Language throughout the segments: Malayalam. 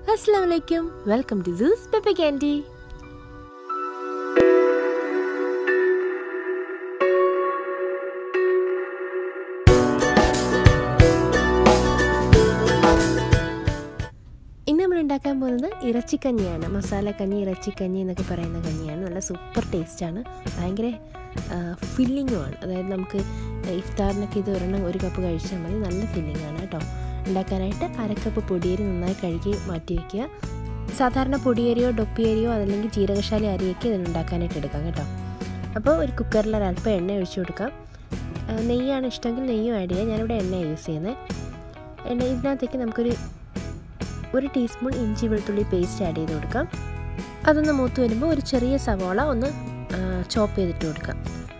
അസ്സാം വലൈക്കും വെൽക്കം ടു സൂസ് പെപ്പ ക്യാൻഡി ഇന്ന് നമ്മൾ ഉണ്ടാക്കാൻ പോകുന്നത് ഇറച്ചിക്കഞ്ഞിയാണ് മസാലക്കഞ്ഞി ഇറച്ചിക്കഞ്ഞി എന്നൊക്കെ പറയുന്ന കഞ്ഞിയാണ് നല്ല സൂപ്പർ ടേസ്റ്റാണ് ഭയങ്കര ഫില്ലിങ്ങുമാണ് അതായത് നമുക്ക് ഇഫ്താറിനൊക്കെ ഇത് ഒരെണ്ണം ഒരു കപ്പ് കഴിച്ചാൽ മതി നല്ല ഫില്ലിംഗ് ആണ് കേട്ടോ ഉണ്ടാക്കാനായിട്ട് അരക്കപ്പ് പൊടിയരി നന്നായി കഴുകി മാറ്റി വയ്ക്കുക സാധാരണ പൊടിയരിയോ ഡൊപ്പിയരിയോ അതല്ലെങ്കിൽ ജീരകശാല അരിയൊക്കെ ഇതിന് ഉണ്ടാക്കാനായിട്ട് എടുക്കാം കേട്ടോ അപ്പോൾ ഒരു കുക്കറിൽ ഒരല്പം എണ്ണ ഒഴിച്ചു കൊടുക്കാം ആ, നെയ്യാണ് ഇഷ്ടമെങ്കിൽ നെയ്യും ആഡ് ചെയ്യാം ഞാനിവിടെ എണ്ണ യൂസ് ചെയ്യുന്നത് എണ്ണ ഇതിനകത്തേക്ക് നമുക്കൊരു ഒരു ടീസ്പൂൺ ഇഞ്ചി വെളുത്തുള്ളി പേസ്റ്റ് ആഡ് ചെയ്ത് കൊടുക്കാം അതൊന്ന് മൂത്ത് വരുമ്പോൾ ഒരു ചെറിയ സവാള ഒന്ന് ചോപ്പ് ചെയ്തിട്ട് കൊടുക്കാം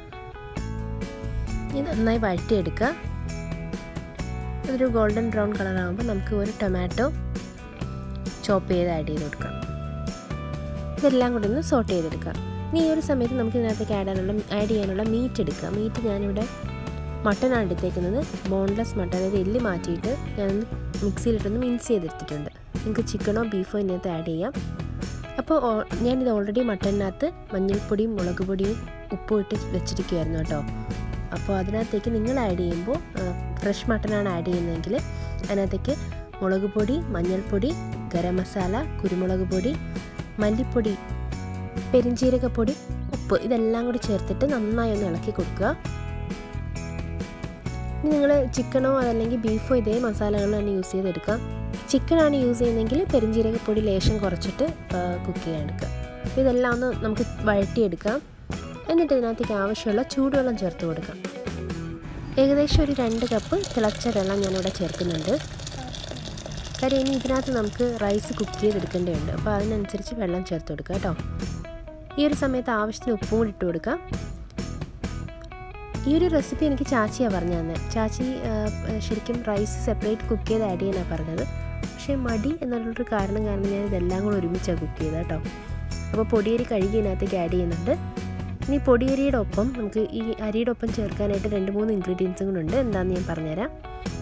ഇത് നന്നായി വഴറ്റിയെടുക്കുക അതൊരു ഗോൾഡൻ ബ്രൗൺ കളർ ആകുമ്പോൾ നമുക്ക് ഒരു ടൊമാറ്റോ ചോപ്പ് ചെയ്ത് ആഡ് ചെയ്ത് കൊടുക്കാം ഇതെല്ലാം കൂടി ഒന്ന് സോട്ട് ചെയ്തെടുക്കാം ഇനി ഈ ഒരു സമയത്ത് നമുക്ക് ഇതിനകത്തേക്ക് ആഡ് ചെയ്യാനുള്ള ആഡ് ചെയ്യാനുള്ള മീറ്റ് എടുക്കുക മീറ്റ് ഞാനിവിടെ മട്ടനാണ് എടുത്തേക്കുന്നത് ബോൺലെസ് മട്ടൺ അതായത് എല്ല് മാറ്റിയിട്ട് ഞാനൊന്ന് മിക്സിയിലിട്ടൊന്ന് മിക്സ് ചെയ്തെടുത്തിട്ടുണ്ട് നിങ്ങൾക്ക് ചിക്കനോ ബീഫോ ഇതിനകത്ത് ആഡ് ചെയ്യാം അപ്പോൾ ഓ- ഞാനിത് ഓൾറെഡി മട്ടണിനകത്ത് മഞ്ഞൾപ്പൊടിയും മുളക് പൊടിയും ഉപ്പും ഇട്ട് വെച്ചിരിക്കുമായിരുന്നു കേട്ടോ അപ്പോൾ അതിനകത്തേക്ക് നിങ്ങൾ ആഡ് ചെയ്യുമ്പോൾ ഫ്രഷ് മട്ടനാണ് ആഡ് ചെയ്യുന്നതെങ്കിൽ അതിനകത്തേക്ക് മുളക് പൊടി മഞ്ഞൾപ്പൊടി ഗരം മസാല കുരുമുളക് പൊടി മല്ലിപ്പൊടി പെരിഞ്ജീരകപ്പൊടി ഉപ്പ് ഇതെല്ലാം കൂടി ചേർത്തിട്ട് നന്നായി ഒന്ന് ഇളക്കി കൊടുക്കുക ഇനി നിങ്ങൾ ചിക്കനോ അതല്ലെങ്കിൽ ബീഫോ ഇതേ മസാലകൾ തന്നെ യൂസ് ചെയ്തെടുക്കാം ചിക്കനാണ് യൂസ് ചെയ്യുന്നതെങ്കിൽ പെരിഞ്ജീരകപ്പൊടി ലേശം കുറച്ചിട്ട് കുക്ക് ചെയ്യാൻ എടുക്കുക അപ്പോൾ ഇതെല്ലാം ഒന്ന് നമുക്ക് വഴറ്റിയെടുക്കാം എന്നിട്ട് ഇതിനകത്തേക്ക് ആവശ്യമുള്ള ചൂടുവെള്ളം ചേർത്ത് കൊടുക്കാം ഏകദേശം ഒരു രണ്ട് കപ്പ് തിളച്ച വെള്ളം ഞാനിവിടെ ചേർക്കുന്നുണ്ട് കാര്യം ഇനി ഇതിനകത്ത് നമുക്ക് റൈസ് കുക്ക് ചെയ്തെടുക്കേണ്ടതുണ്ട് അപ്പോൾ അതിനനുസരിച്ച് വെള്ളം ചേർത്ത് കൊടുക്കുക കേട്ടോ ഈ ഒരു സമയത്ത് ആവശ്യത്തിന് ഉപ്പും കൂടി ഇട്ട് കൊടുക്കാം ഈ ഒരു റെസിപ്പി എനിക്ക് ചാച്ചിയാണ് പറഞ്ഞു തന്നെ ചാച്ചി ആ, ശരിക്കും റൈസ് സെപ്പറേറ്റ് കുക്ക് ചെയ്ത് ആഡ് ചെയ്യാനാണ് പറഞ്ഞത് പക്ഷേ മടി എന്നുള്ളൊരു കാരണം കാരണം ഞാൻ ഇതെല്ലാം കൂടെ ഒരുമിച്ചാണ് കുക്ക് ചെയ്തത് കേട്ടോ അപ്പോൾ പൊടിയരി കഴുകി ഇതിനകത്തേക്ക് ആഡ് ചെയ്യുന്നുണ്ട് ഇനി പൊടിയരിയുടെ ഒപ്പം നമുക്ക് ഈ അരിയുടെ ഒപ്പം ചേർക്കാനായിട്ട് രണ്ട് മൂന്ന് ഇൻഗ്രീഡിയൻസും കൂടെ ഉണ്ട് എന്താണെന്ന് ഞാൻ പറഞ്ഞുതരാം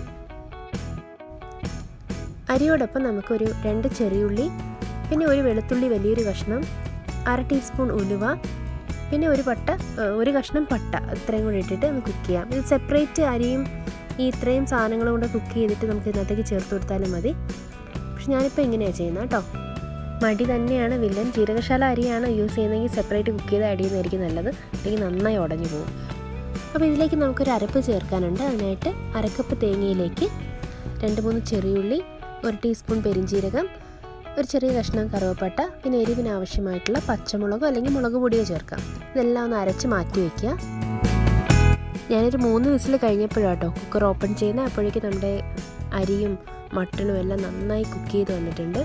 അരിയോടൊപ്പം നമുക്കൊരു രണ്ട് ചെറിയുള്ളി പിന്നെ ഒരു വെളുത്തുള്ളി വലിയൊരു കഷ്ണം അര ടീസ്പൂൺ ഉലുവ പിന്നെ ഒരു പട്ട ഏഹ്, ഒരു കഷ്ണം പട്ട ഇത്രയും കൂടി ഇട്ടിട്ട് ഒന്ന് കുക്ക് ചെയ്യാം ഇത് സെപ്പറേറ്റ് അരിയും ഈ ഇത്രയും സാധനങ്ങളും കൂടെ കുക്ക് ചെയ്തിട്ട് നമുക്ക് ഇതിനകത്തേക്ക് ചേർത്ത് കൊടുത്താലും മതി പക്ഷെ ഞാനിപ്പോൾ ഇങ്ങനെയാണ് ചെയ്യുന്നത് കേട്ടോ മടി തന്നെയാണ് വില്ലൻ ജീരകശാല അരിയാണ് യൂസ് ചെയ്യുന്നതെങ്കിൽ സെപ്പറേറ്റ് കുക്ക് ചെയ്ത് ആഡ് ചെയ്യുന്നതായിരിക്കും നല്ലത് അല്ലെങ്കിൽ നന്നായി ഉടഞ്ഞു പോകും അപ്പോൾ ഇതിലേക്ക് നമുക്കൊരു അരപ്പ് ചേർക്കാനുണ്ട് അതിനായിട്ട് അരക്കപ്പ് തേങ്ങയിലേക്ക് രണ്ട് മൂന്ന് ചെറിയുള്ളി ഒരു ടീസ്പൂൺ പെരിഞ്ജീരകം ഒരു ചെറിയ കഷ്ണം കറുവപ്പട്ട പിന്നെ എരിവിന് ആവശ്യമായിട്ടുള്ള പച്ചമുളകോ അല്ലെങ്കിൽ മുളക് പൊടിയോ ചേർക്കാം ഇതെല്ലാം ഒന്ന് അരച്ച് മാറ്റി വയ്ക്കുക ഞാനൊരു മൂന്ന് വിസിൽ കഴിഞ്ഞപ്പോഴാട്ടോ കുക്കർ ഓപ്പൺ ചെയ്യുന്നത് അപ്പോഴേക്ക് നമ്മുടെ അരിയും മട്ടണും എല്ലാം നന്നായി കുക്ക് ചെയ്ത് വന്നിട്ടുണ്ട്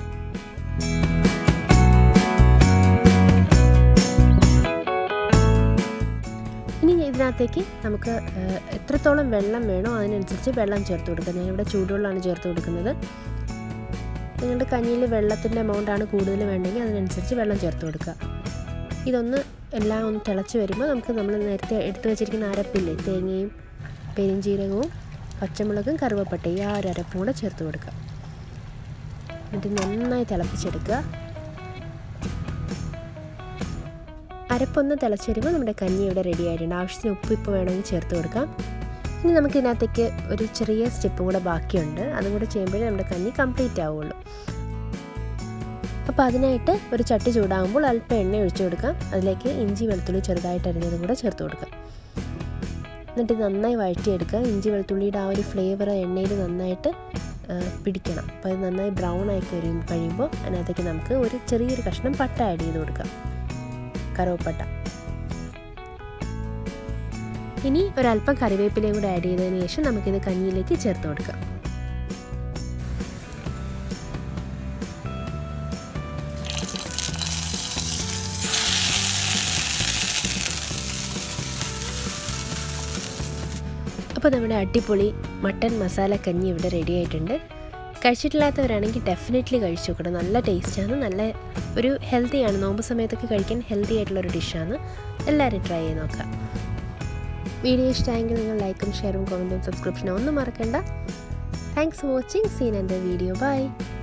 ഇനി ഇതിനകത്തേക്ക് നമുക്ക് ഏഹ്, എത്രത്തോളം വെള്ളം വേണോ അതിനനുസരിച്ച് വെള്ളം ചേർത്ത് കൊടുക്കുക ഞാനിവിടെ ചൂടുവെള്ളമാണ് ചേർത്ത് കൊടുക്കുന്നത് നിങ്ങളുടെ കഞ്ഞിയിൽ വെള്ളത്തിൻ്റെ എമൗണ്ടാണ് കൂടുതൽ വേണ്ടെങ്കിൽ അതിനനുസരിച്ച് വെള്ളം ചേർത്ത് കൊടുക്കുക ഇതൊന്ന് എല്ലാം ഒന്ന് തിളച്ച് വരുമ്പോൾ നമുക്ക് നമ്മൾ നേരത്തെ എടുത്തു വെച്ചിരിക്കുന്ന അരപ്പില്ലേ തേങ്ങയും പെരിഞ്ചീരകവും പച്ചമുളകും കറുവപ്പട്ടയും ഈ ആ ഒരു അരപ്പും കൂടെ ചേർത്ത് കൊടുക്കുക എന്നിട്ട് നന്നായി തിളപ്പിച്ചെടുക്കുക അരപ്പൊന്ന് തിളച്ച് വരുമ്പോൾ നമ്മുടെ കഞ്ഞി ഇവിടെ റെഡി ആയിട്ടുണ്ട് ആവശ്യത്തിന് ഉപ്പ് ഇപ്പോൾ വേണമെങ്കിൽ ചേർത്ത് കൊടുക്കാം ഇനി നമുക്ക് ഇതിനകത്തേക്ക് ഒരു ചെറിയ സ്റ്റെപ്പും കൂടെ ബാക്കിയുണ്ട് അതും കൂടെ ചെയ്യുമ്പോഴേ നമ്മുടെ കഞ്ഞി കംപ്ലീറ്റ് ആവുള്ളൂ അപ്പോൾ അതിനായിട്ട് ഒരു ചട്ടി ചൂടാകുമ്പോൾ അല്പം എണ്ണ ഒഴിച്ചു കൊടുക്കാം അതിലേക്ക് ഇഞ്ചി വെളുത്തുള്ളി ചെറുതായിട്ട് അരിഞ്ഞതും കൂടെ ചേർത്ത് കൊടുക്കാം എന്നിട്ട് ഇത് നന്നായി വഴറ്റിയെടുക്കുക ഇഞ്ചി വെളുത്തുള്ളിയുടെ ആ ഒരു ഫ്ലേവർ എണ്ണയിൽ നന്നായിട്ട് ആ, പിടിക്കണം അപ്പോൾ അത് നന്നായി ബ്രൗൺ ആയി കഴിയും കഴിയുമ്പോൾ അതിനകത്തേക്ക് നമുക്ക് ഒരു ചെറിയൊരു കഷ്ണം പട്ട ആഡ് ചെയ്ത് കൊടുക്കാം കറുവപ്പട്ട ഇനി ഒരല്പം കറിവേപ്പിലയും കൂടെ ആഡ് ചെയ്തതിന് ശേഷം നമുക്കിത് കഞ്ഞിയിലേക്ക് ചേർത്ത് കൊടുക്കാം അപ്പോൾ നമ്മുടെ അടിപൊളി മട്ടൻ മസാല കഞ്ഞി ഇവിടെ റെഡി ആയിട്ടുണ്ട് കഴിച്ചിട്ടില്ലാത്തവരാണെങ്കിൽ ഡെഫിനറ്റ്ലി കഴിച്ചു നോക്കണം നല്ല ടേസ്റ്റാണ് നല്ല ഒരു ഹെൽത്തിയാണ് നോമ്പ് സമയത്തൊക്കെ കഴിക്കാൻ ഹെൽത്തി ആയിട്ടുള്ള ഒരു ഡിഷാണ് എല്ലാവരും ട്രൈ ചെയ്ത് നോക്കാം വീഡിയോ ഇഷ്ടമായെങ്കിൽ നിങ്ങൾ ലൈക്കും ഷെയറും കമൻറ്റും സബ്സ്ക്രിപ്ഷനും ഒന്നും മറക്കണ്ട താങ്ക്സ് ഫോർ വാച്ചിങ് സീൻ എൻ്റെ വീഡിയോ ബൈ